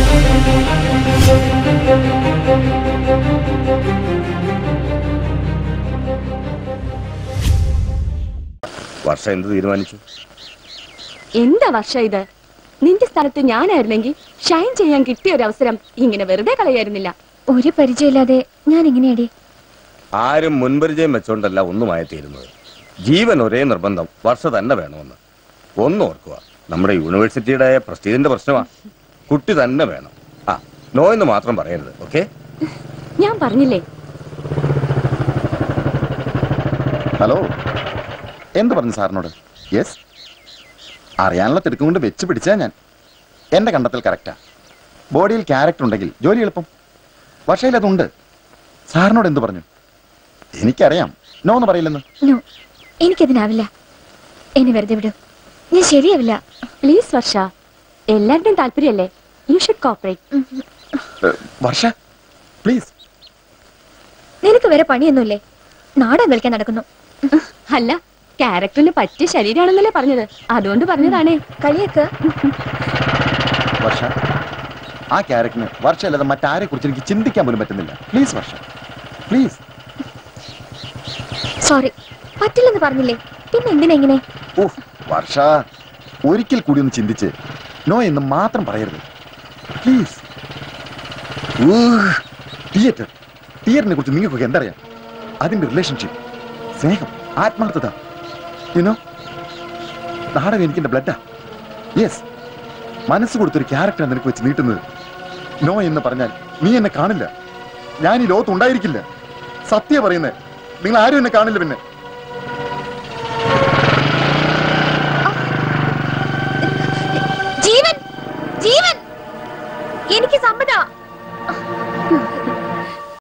വർഷം എന്ത് തീരുമാനിച്ചു എന്താ വർഷ ഇത് നിന്റെ സ്ഥലത്ത് ഞാനായിരുന്നെങ്കിൽ ഷൈൻ ചെയ്യാൻ കിട്ടിയ ഒരു അവസരം ഇങ്ങനെ വെറുതെ കളയായിരുന്നില്ല ഒരു പരിചയമില്ലാതെ ഞാൻ എങ്ങനെയാടി ആരും മുൻപരിചയം വെച്ചോണ്ടല്ല ഒന്നുമായി തീരുന്നത് ജീവൻ ഒരേ നിർബന്ധം വർഷ തന്നെ വേണമെന്ന് ഒന്ന് ഓർക്കുക നമ്മുടെ യൂണിവേഴ്സിറ്റിയുടെ പ്രസ്റ്റീജിന്റെ പ്രശ്നമാ കുട്ടി തന്നെ വേണം ആ നോ എന്ന് മാത്രം പറയരുത് ഓക്കെ ഞാൻ പറഞ്ഞില്ലേ ഹലോ എന്ത് പറഞ്ഞു സാറിനോട് യെസ് അറിയാനുള്ള തിടുക്കം കൊണ്ട് വെച്ച് പിടിച്ചാ ഞാൻ എന്റെ കണ്ടെത്തൽ കറക്റ്റാ ബോഡിയിൽ ക്യാരക്ടർ ഉണ്ടെങ്കിൽ ജോലി എളുപ്പം പക്ഷേ അതുണ്ട് സാറിനോട് എന്ത് പറഞ്ഞു എനിക്കറിയാം നോ എന്ന് പറയില്ലെന്ന് നോ എനിക്കതിനാവില്ല എന്നെ വെറുതെ വിടൂ ഞാൻ ശരിയാവില്ല പ്ലീസ് വർഷ എല്ലാവരുടെയും താല്പര്യമല്ലേ യു ഷുഡ് കോപ്പറേറ്റ് ഏ, വർഷ പ്ലീസ് നിനക്ക് വേറെ പണിയൊന്നുമില്ലേ നാടകം കളിക്കാൻ നടക്കുന്നു അല്ല ക്യാരക്ടറിന് പറ്റിയ ശരീരമാണെന്നല്ലേ പറഞ്ഞത് അതുകൊണ്ട് പറഞ്ഞതാണേ കളിയൊക്കെ വർഷ ആ ക്യാരക്ടറിന് വർഷ അല്ലാതെ മറ്റാരെ കുറിച്ച് എനിക്ക് ചിന്തിക്കാൻ പോലും പറ്റുന്നില്ല പ്ലീസ് വർഷ പ്ലീസ് സോറി പറ്റില്ലെന്ന് പറഞ്ഞില്ലേ പിന്നെ എന്തിനാ ഇങ്ങനെ ഓഹ് വർഷ ഒരിക്കൽ കൂടി ഒന്ന് ചിന്തിച്ച് നോ എന്ന് മാത്രം പറയരുത് പ്ലീസ് തിയേറ്റർ തിയേറ്ററിനെ കുറിച്ച് നിങ്ങൾക്കൊക്കെ എന്തറിയാം അതിന്റെ റിലേഷൻഷിപ്പ് സ്നേഹം ആത്മാർത്ഥത യുനോ നാടകം എനിക്ക് എന്റെ ബ്ലഡാ യെസ് മനസ്സ് കൊടുത്തൊരു ക്യാരക്ടർ നിനക്ക് വെച്ച് നീട്ടുന്നത് നോ എന്ന് പറഞ്ഞാൽ നീ എന്നെ കാണില്ല ഞാൻ ഈ ലോകത്ത് ഉണ്ടായിരിക്കില്ല സത്യ പറയുന്നേ നിങ്ങൾ ആരും എന്നെ കാണില്ല പിന്നെ ജീവൻ ജീവൻ എനിക്ക് സമ്മത